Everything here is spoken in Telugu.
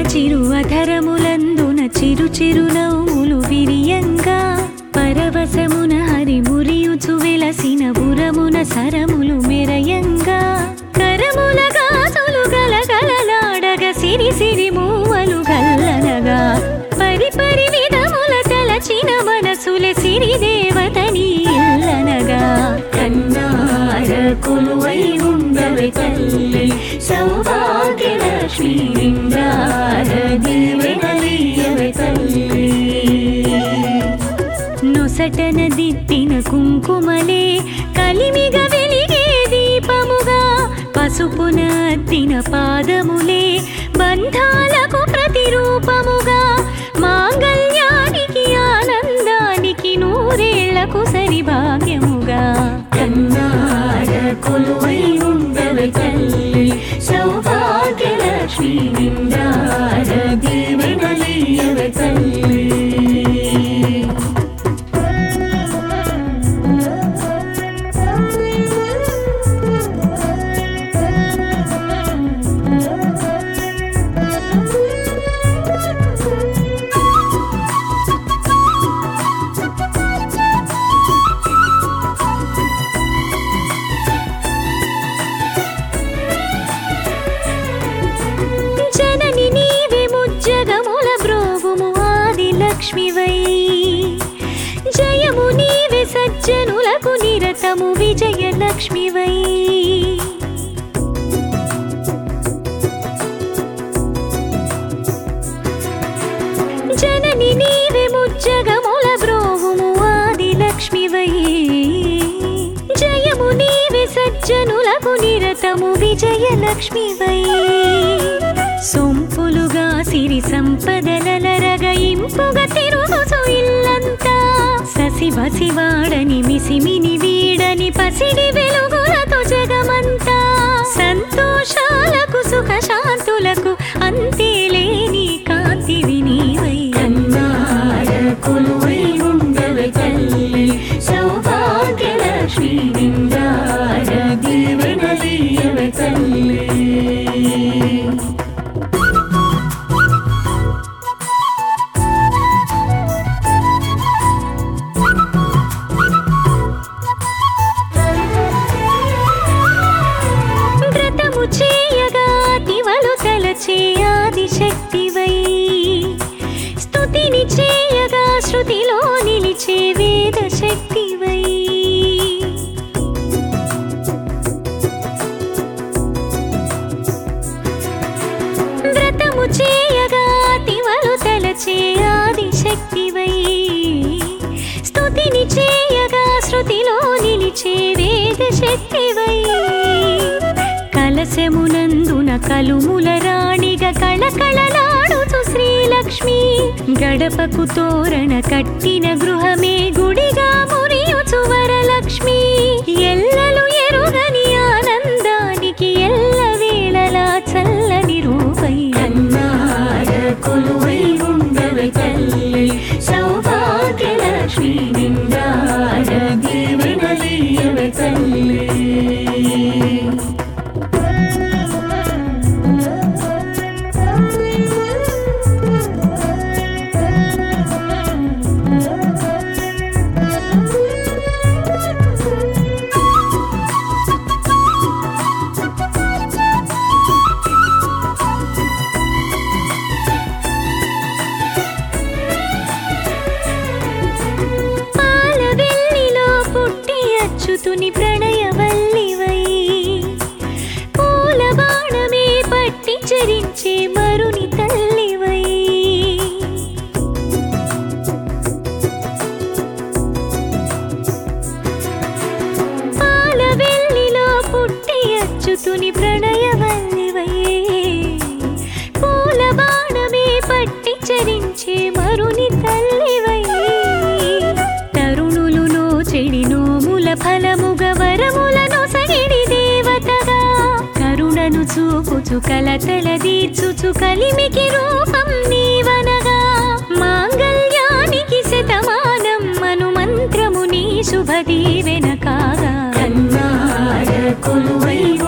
చిరు అధరములందున చిరు చిరు నవ్వులు విరియంగా పరవశమున హరి మురియుచు వెలసిన బురమున సరములు మెరయంగా కరముల గాజులు గలగలలాడగ సిరి సిరి మూవలు గల్లనగా పరి పరి విధముల తలచిన మనసులే సిరి దేవతని ఇల్లనగా కన్నార కొలువై ఉండవే తల్లి సౌభాగ్యలక్ష్మి నిండార దీవెనలీయవే తల్లి నొసటన దిద్దిన కుంకుమలే కలిమిగ వెలిగే దీపముగా పసుపున అద్దిన పాదములే బంధాలకు ప్రతిరూపముగా మాంగళ్యానికి ఆనందానికి నూరేళ్లకు సరి భాగ్యముగా కన్నార కొలువై ఉండవే తల్లి సౌభాగ్యలక్ష్మి నిండార దీవెనలీయవే తల్లి జనని నీవే ముజ్జగముల బ్రోవుము ఆది లక్ష్మివై జయము నీవే సజ్జనులకు నిరతము విజయ లక్ష్మివై జనని నీవే ముజ్జగముల బ్రోవుము ఆది లక్ష్మివై జయము నీవే సజ్జనులకు నిరతము విజయ లక్ష్మివై సొంపులుగా సిరి సంపదలరగ ఇంపుగా తిరుగుచు ఇల్లంతా ససి బసివాడని మిసిమిని వీడని పసిడి వెలుగులతో జగమంతా సంతోషాలకు సుఖ శాంతులకు అంతే లేని కాంతివి నీవై కన్నార కొలువై ఉండవే తల్లి సౌభాగ్యలక్ష్మి నిండార దీవెనలీయవే తల్లి వ్రతము చేయగా తివలు తలచే ఆది శక్తివై స్తుతిని చేయగా శృతిలో నిలిచే వేద శక్తివై వ్రతము చేయగా తివలు తలచే ఆది శక్తివై స్తుతిని చేయగా శృతిలో నిలిచే వేద శక్తివై కలశమునందున కలుముల రాణిగా కళకళలాడుచు శ్రీలక్ష్మి గడపకు తోరణ కట్టిన గృహమే గుడిగా మురియుచు వరలక్ష్మి ఎల్లలు ఎరుగని ఆనందానికి ఎల్ల వేళలా చల్లని రూపై కన్నార కొలువై ఉండవే తల్లి సౌభాగ్యలక్ష్మి నిండార దీవెనలీయవే తల్లి పాల వెల్లిలో పుట్టి అచ్యుతుని ప్రణయవల్లివై పూల బాణమే పట్టి చరించే మరుని తల్లివై పాల వెల్లిలో పుట్టి అచ్యుతుని ప్రణయవల్లివై పూల బాణమే పట్టి చరించే మరుని తల్లివై తరుణులు నోచెడి నోముల ఫలముగ వరములను సగిడి దేవతగా కరుణను చూపుచు కలతల దీర్చుచు కలిమికి రూపం నీవనగా మాంగళ్యానికి శతమానం మను మంత్రము నీ శుభ దీవెన కాగా కన్నార కొలువై